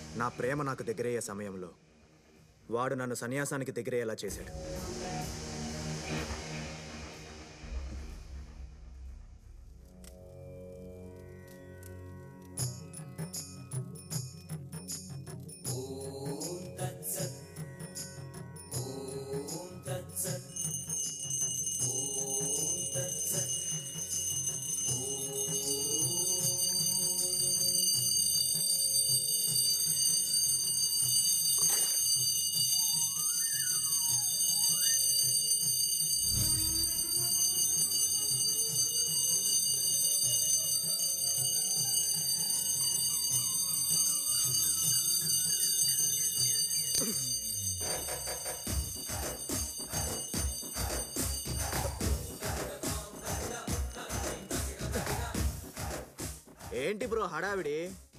నా ప్రేమ నాకు దగ్గరయ్యే సమయంలో వాడు నన్ను సన్యాసానికి దగ్గరయ్యేలా చేశాడు ఏంటి బ్రో హడావిడి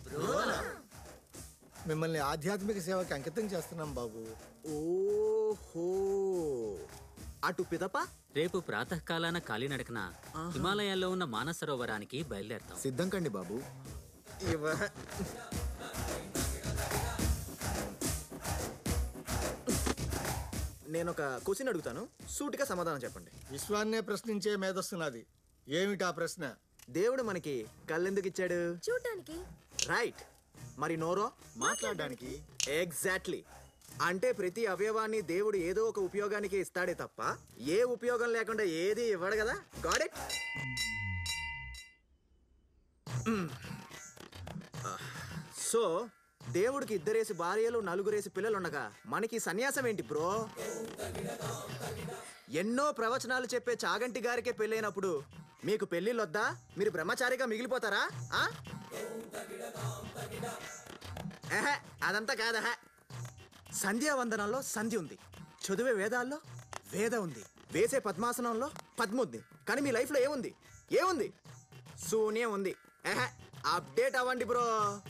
మిమ్మల్ని ఆధ్యాత్మిక సేవకి అంకితం చేస్తున్నాం బాబు ఓహో అటు పిదప రేపు ప్రాతకాలాన కాలినడకన హిమాలయాల్లో ఉన్న మానసరోవరానికి బయలుదేరతాం సిద్ధం కండి బాబు ఇవ నేను ఒక క్వశ్చన్ అడుగుతాను సూటిగా సమాధానం చెప్పండి విశ్వాన్నే ప్రశ్నించే మేధస్సున్నది ఏమిటా ప్రశ్న దేవుడు మనకి కళ్ళెందుకు ఇచ్చాడు చూడటానికి రైట్ మరి నోరో మాట్లాడడానికి ఎగ్జాక్ట్లీ అంటే ప్రతి అవయవాన్ని దేవుడు ఏదో ఒక ఉపయోగానికి ఇస్తాడే తప్ప ఏ ఉపయోగం లేకుండా ఏది ఇవ్వడు కదా గాడ్ ఇట్ సో దేవుడికి ఇద్దరేసి భార్యలు నలుగురేసి పిల్లలు ఉండగా మనకి సన్యాసం ఏంటి బ్రో ఎన్నో ప్రవచనాలు చెప్పే చాగంటి గారికే పెళ్ళైనప్పుడు మీకు పెళ్ళిళ్ళు వద్దా మీరు బ్రహ్మచారిగా మిగిలిపోతారా ఆ? ఎహె, అదంతా కాదహ సంధ్యావందనంలో సంధి ఉంది చదివే వేదాల్లో వేద ఉంది వేసే పద్మాసనంలో పద్మ ఉంది కానీ మీ లైఫ్లో ఏముంది ఏముంది శూన్యం ఉంది ఎహె, అప్డేట్ అవ్వండి బ్రో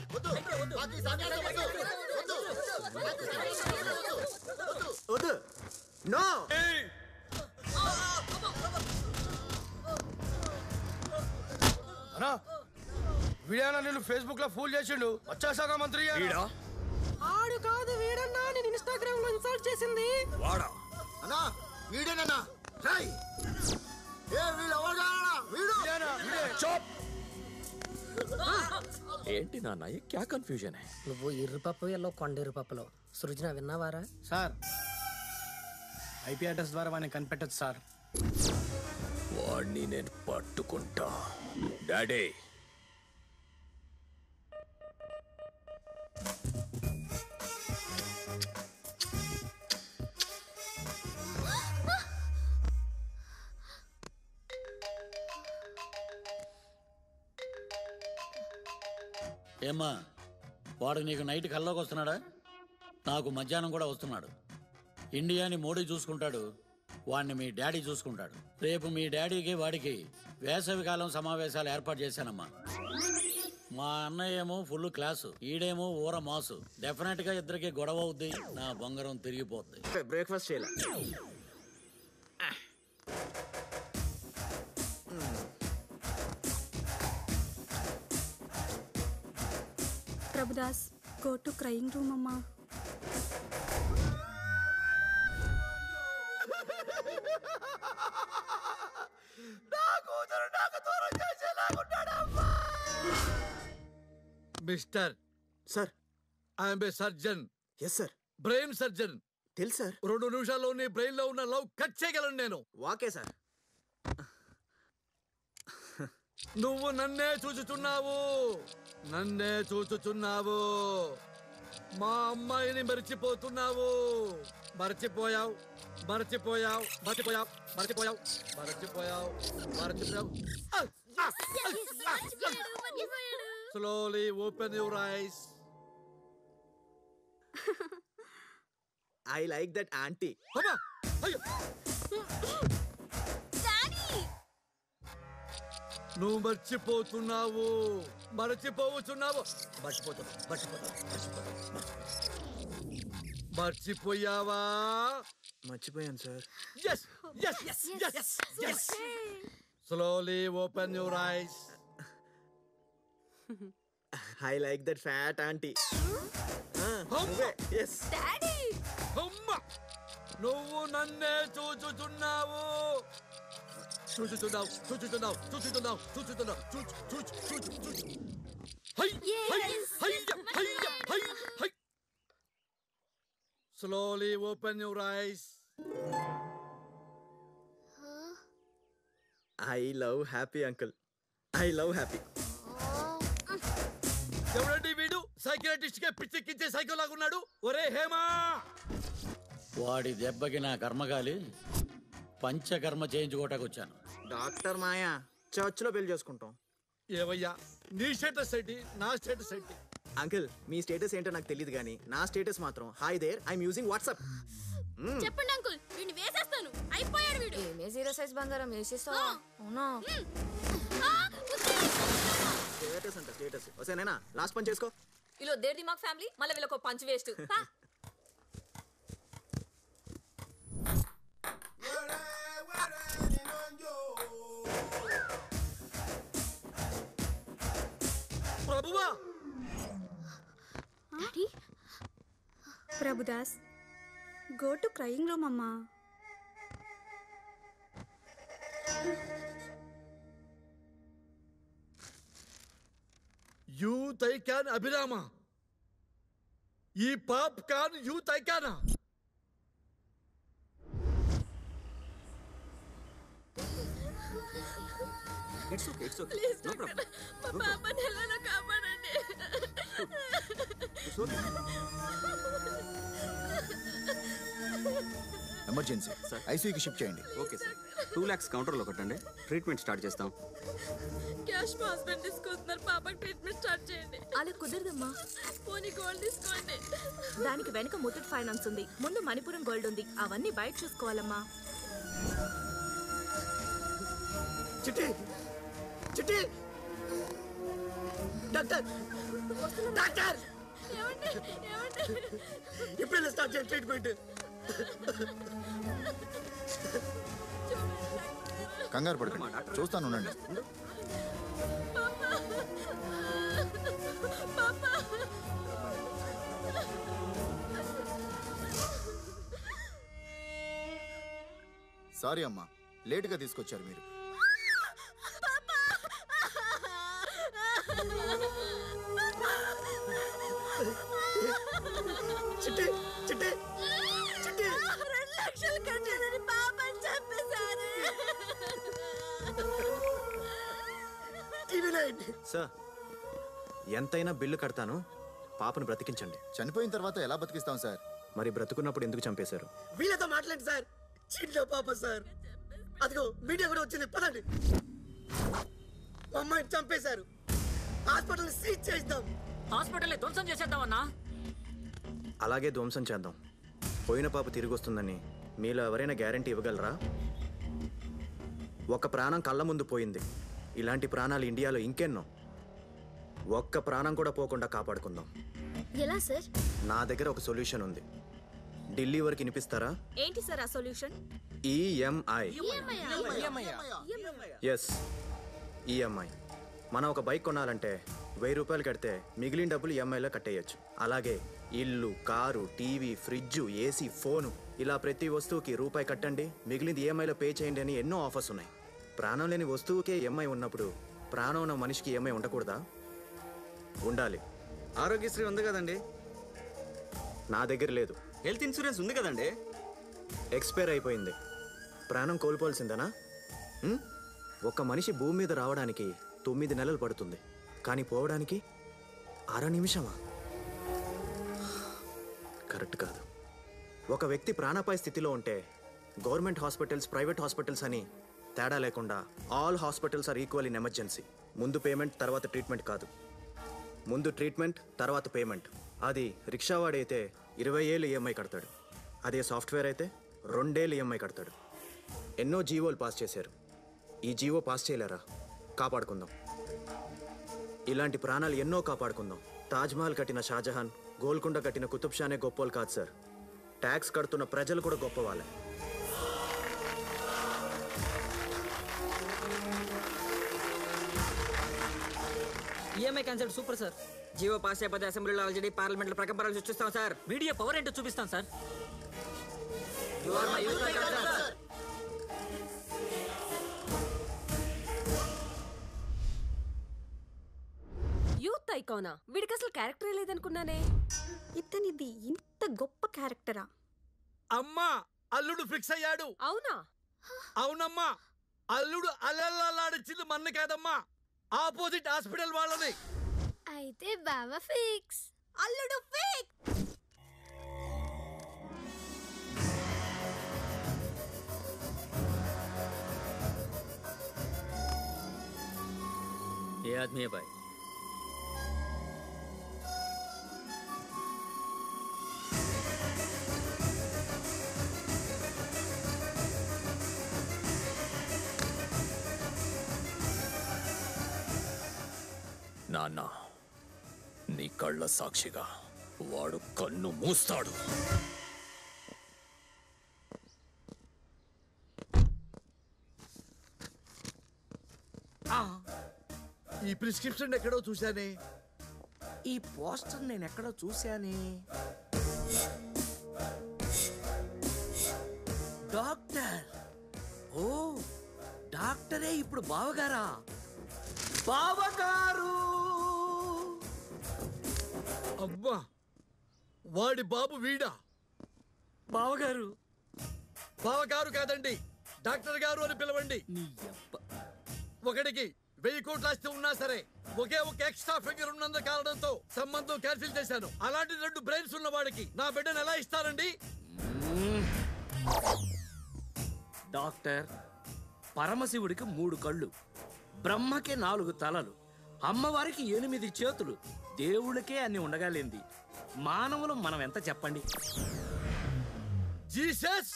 వద్దు నో అన్నా వీడియో నేను ఫేస్బుక్ లో ఫూల్ చేసిండు వచ్చాశాఖ మంత్రి ఆడు కాదు వీడన్నా నేను ఇన్స్టాగ్రామ్ లో ఇన్సల్ట్ చేసింది అన్నా వీడేనన్నా రాయ్ ఏ వీడు ఎవరు కావాలా? వీడు ఏంటి నాన్న ये क्या कंफ्यूजन है నువ్వు ఎర్రిపప్పు ఎల్లో కొండ ఎర్రిపప్పులో సృజన విన్నావారా సార్ ఐపీ అడ్రస్ ద్వారా వాడిని కనిపెట్టచ్చు సార్ వాడిని నేను పట్టుకుంటా డాడీ ఏమ్మా వాడు నీకు నైట్ కల్లోకి వస్తున్నాడా నాకు మధ్యాహ్నం కూడా వస్తున్నాడు ఇండియాని మోడీ చూసుకుంటాడు వాడిని మీ డాడీ చూసుకుంటాడు రేపు మీ డాడీకి వాడికి వేసవి కాలం సమావేశాలు ఏర్పాటు చేశానమ్మా మా అన్నయ్య ఏమో ఫుల్ క్లాసు ఈడేమో ఊర మాసు డెఫినెట్ గా ఇద్దరికి గొడవ అవుద్ది నా బొంగరం తిరిగిపోద్ది బ్రేక్ఫాస్ట్ చేయాలి Prabhudas go to crying room అమ్మా mister sir I'm a surgeon yes sir brain surgeon తెలుసు సార్ రెండు నిమిషాల్లో నీ బ్రెయిన్ లో ఉన్న లవ్ కట్ చేయగలను నేను వాకే సార్ నువ్వు నన్నే చూచుచున్నావు నన్నే చూచుచున్నావు మా అమ్మాయిని మరిచిపోతున్నావు మరచిపోయావు మరచిపోయావు మరచిపోయావు మరచిపోయావు మరచిపోయావు మరచిపోయావు slowly open your eyes I like that aunty నువ్వు మర్చిపోతున్నావు మరచిపోవచ్చున్నావు మర్చిపోతున్నావు మర్చిపోతావు మర్చిపోతావు మర్చిపోయావా మర్చిపోయాను sir yes yes yes yes yes slowly open your eyes I like that fat aunty yes daddy అమ్మ నువ్వు నన్నే చూచుచున్నావు చూచుచున్నావు చూచుచున్నావు చూచుచున్నావు చూచుచున్నావు చూచు చూచు చూచు చూచు హై హై హయ్య హయ్య hi hi slowly open your eyes I love happy uncle I love happy ఎవరండి వీడు సైకియాట్రిస్ట్ గా పిచ్చెక్కించే సైకిల్ లాగా ఉన్నాడు ఒరే హేమా వాడి దెబ్బకి నా కర్మగాలి పంచకర్మ చేయించుకోవటానికి వచ్చాను డాక్టర్ మాయా చర్చ్లో పెళ్లి చేసుకుంటాం ఏవయ్యా నీ స్టేటస్ ఏంటి నా స్టేటస్ ఏంటి అంకుల్ మీ స్టేటస్ ఏంటో నాకు తెలియదు కానీ నా స్టేటస్ మాత్రం hi there I'm using WhatsApp చెప్పండి అంకుల్ వీడిని వేసేస్తాను అయిపోయాడు వీడు ఏమే జీరో సైజ్ బంగారం వేసేస్తావా అవునా స్టేటస్ అంట స్టేటస్ వసేనేనా లాస్ట్ పని చేసుకో ఇలా దేర్ది మాకు ఫ్యామిలీ మళ్ళీ వీళ్ళకి ఒక పంచ్ వేస్ట్ ప్రభువా daddy Prabhudas go to crying room అమ్మా యూత్ ఐకాన్ అభిరామ ఈ పాప్ కాన్ యూత్ ఐకానా it's okay it's okay no problem మా పాపని ఎలా కాపాడండి ఎమర్జెన్సీ ఐసీయూకి షిఫ్ట్ చేయండి ఓకే సార్ టూ ల్యాక్స్ కౌంటర్లో కట్టండి ట్రీట్మెంట్ స్టార్ట్ చేస్తాం క్యాష్ మా హస్బెండ్ తీసుకొస్తున్నారు పాపకి ట్రీట్మెంట్ స్టార్ట్ చేయండి అలా కుదరదమ్మా పోనీ గోల్డ్ తీసుకోండి దానికి వెనక ముత్తూట్ ఫైనాన్స్ ఉంది ముందు మణిపురం గోల్డ్ ఉంది అవన్నీ బయట చూసుకోవాలమ్మా చిట్టి చిట్టి డాక్టర్ డాక్టర్ ఏమండి ఏమండి ఇప్పుడే స్టార్ట్ చేయండి ట్రీట్మెంట్ కంగారు పడకండి చూస్తాను ఉండండి సారీ అమ్మా లేటుగా తీసుకొచ్చారు మీరు చిట్టి చిట్టి చిట్టి రెండు లక్షలు కట్టారని పాపని చెప్పేశారు టీవీ నైన్ సార్ ఎంతైనా బిల్లు కడతాను పాపను బ్రతికించండి చనిపోయిన తర్వాత ఎలా బతికిస్తాం సార్ మరి బ్రతుకున్నప్పుడు ఎందుకు చంపేశారు వీళ్ళతో మాట్లాడండి సార్ చిన్న పాప సార్ అదిగో మీడియా కూడా వచ్చింది పదండి మా అమ్మాయిని చంపేశారు హాస్పిటల్ సీజ్ చేద్దాం హాస్పిటల్ ధ్వంసం చేసేద్దామన్నా అలాగే ధ్వంసం చేద్దాం పోయిన పాప తిరిగి వస్తుందని మీలో ఎవరైనా గ్యారంటీ ఇవ్వగలరా ఒక ప్రాణం కళ్ళ ముందు పోయింది ఇలాంటి ప్రాణాలు ఇండియాలో ఇంకెన్నో ఒక్క ప్రాణం కూడా పోకుండా కాపాడుకుందాం ఎలా సార్ నా దగ్గర ఒక సొల్యూషన్ ఉంది ఢిల్లీ వరకు వినిపిస్తారా ఏంటి సార్ ఆ సొల్యూషన్ ఈఎంఐ ఎస్ ఈఎంఐ మనం ఒక బైక్ కొనాలంటే వెయ్యి రూపాయలు కడితే మిగిలిన డబ్బులు ఈఎంఐలో కట్టేయచ్చు అలాగే ఇల్లు car TV fridge AC phone ఇలా ప్రతి వస్తువుకి రూపాయి కట్టండి మిగిలింది ఈఎంఐలో పే చేయండి అని ఎన్నో ఆఫర్స్ ఉన్నాయి ప్రాణం లేని వస్తువుకే ఈఎంఐ ఉన్నప్పుడు ప్రాణం ఉన్న మనిషికి ఈఎంఐ ఉండకూడదా ఉండాలి ఆరోగ్యశ్రీ ఉంది కదండి నా దగ్గర లేదు హెల్త్ ఇన్సూరెన్స్ ఉంది కదండి ఎక్స్పైర్ అయిపోయింది ప్రాణం కోల్పోవాల్సిందేనా ఉం? ఒక మనిషి భూమి మీద రావడానికి తొమ్మిది నెలలు పడుతుంది కానీ పోవడానికి అర నిమిషమా కరెక్ట్ కాదు ఒక వ్యక్తి ప్రాణాపాయ స్థితిలో ఉంటే గవర్నమెంట్ హాస్పిటల్స్ ప్రైవేట్ హాస్పిటల్స్ అని తేడా లేకుండా all hospitals are equal in emergency ముందు పేమెంట్ తర్వాత ట్రీట్మెంట్ కాదు ముందు ట్రీట్మెంట్ తర్వాత పేమెంట్ అది రిక్షావాడైతే ఇరవై ఏళ్ళు ఈఎంఐ కడతాడు అదే సాఫ్ట్వేర్ అయితే రెండేళ్ళు ఈఎంఐ కడతాడు ఎన్నో జీవోలు పాస్ చేశారు ఈ జీవో పాస్ చేయలేరా కాపాడుకుందాం ఇలాంటి ప్రాణాలు ఎన్నో కాపాడుకుందాం తాజ్మహల్ కట్టిన షాజహాన్ గోల్కొండ కట్టిన కుతుబ్ షానే గొప్పోలు కాదు సార్ ట్యాక్స్ కడుతున్న ప్రజలు కూడా గొప్ప వాళ్ళే EMI cancel super sir GO pass అయిపోతే అసెంబ్లీలో ఆల్రెడీ పార్లమెంట్ లో ప్రకంపనలు సృష్టిస్తాం సార్ మీడియా పవర్ ఏంటో చూపిస్తాం సార్ యూత్ ఐకానా వీడికి అసలు క్యారెక్టరే లేదనుకున్నానే ఇతనిది ఇంత గొప్ప క్యారెక్టరా అమ్మా అల్లుడు ఫిక్స్ అయ్యాడు అవునా అవునమ్మా అల్లుడు అల్లల్లాడిచ్చింది మన్న కాదమ్మా ఆపోజిట్ హాస్పిటల్ వాళ్ళని అయితే బావ ఫిక్స్ అల్లుడు ఫిక్స్ ఏ ఆద్మీ బాయ్ నాన్న నీ కళ్ళ సాక్షిగా వాడు కన్ను మూస్తాడు ఈ ప్రిస్క్రిప్షన్ ఎక్కడో చూశానే ఈ పోస్టర్ నేను ఎక్కడో చూశానే డాక్టర్ ఓ డాక్టరే ఇప్పుడు బావగారా బావగారు అమ్మా వాడి బాబు వీడా బావగారు బావగారు కాదండి డాక్టర్ గారు అని పిలవండి నీ అబ్బ ఒకడికి వెయ్యి కోట్ల ఆస్తి ఉన్నా సరే ఒకే ఒక ఎక్స్ట్రా ఫిగర్ ఉన్నందు కారణంతో సంబంధం క్యాన్సిల్ చేశాను అలాంటి రెండు బ్రెయిన్స్ ఉన్న వాడికి నా బిడ్డను ఎలా ఇస్తారండి డాక్టర్ పరమశివుడికి మూడు కళ్ళు బ్రహ్మకి నాలుగు తలలు అమ్మవారికి ఎనిమిది చేతులు దేవుడికే అన్ని ఉండగాలేంది మానవులు మనం ఎంత చెప్పండి జీసస్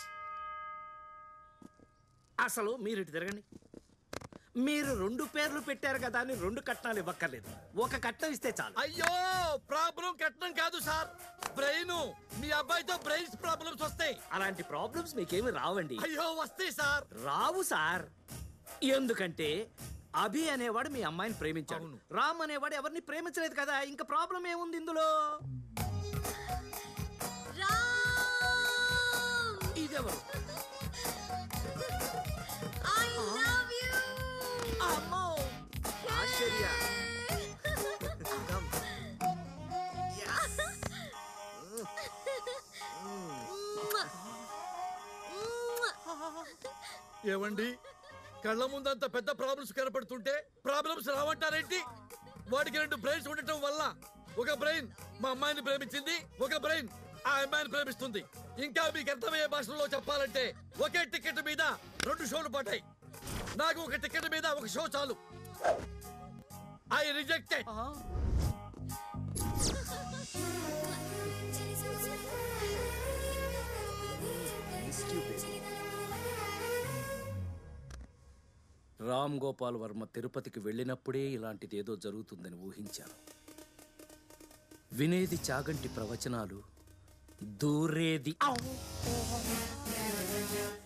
అసలు మీరు ఇటు తిరగండి మీరు రెండు పేర్లు పెట్టారు కదా అని రెండు కట్నాలు ఇవ్వక్కర్లేదు ఒక కట్నం ఇస్తే చాలు అయ్యో ప్రాబ్లం కట్టడం కాదు సార్ బ్రెయిన్ మీ అబ్బాయితో బ్రెయిన్స్ ప్రాబ్లమ్స్ వస్తాయి అలాంటి ప్రాబ్లమ్స్ మీకేమి రావండి అయ్యో వస్తాయి సార్ రావు సార్ ఎందుకంటే అభి అనేవాడు మీ అమ్మాయిని ప్రేమించాడు అవును. రామ్ అనేవాడు ఎవరిని ప్రేమించలేదు కదా ఇంకా ప్రాబ్లం ఏముంది ఇందులో ఇదెవరు ఐ లవ్ యు అమ్మో ఆశ్చర్య ఏవండి కళ్ళ ముందంత పెద్ద ప్రాబ్లమ్స్ కనపడుతుంటే ప్రాబ్లమ్స్ రావంటారేంటి వాడికి రెండు బ్రెయిన్స్ ఉండటం వల్ల ఒక బ్రెయిన్ మా అమ్మాయిని ప్రేమించింది ఒక బ్రెయిన్ ఆ అమ్మాయిని ప్రేమిస్తుంది ఇంకా మీకు అర్థమయ్యే భాషలో చెప్పాలంటే ఒకే టికెట్ మీద రెండు షోలు పడ్డాయి నాకు ఒక టికెట్ మీద ఒక షో చాలు ఐ రిజెక్టెడ్ రామ్ గోపాల్ వర్మ తిరుపతికి వెళ్ళినప్పుడే ఇలాంటిది ఏదో జరుగుతుందని ఊహించాను వినేది చాగంటి ప్రవచనాలు దూరేది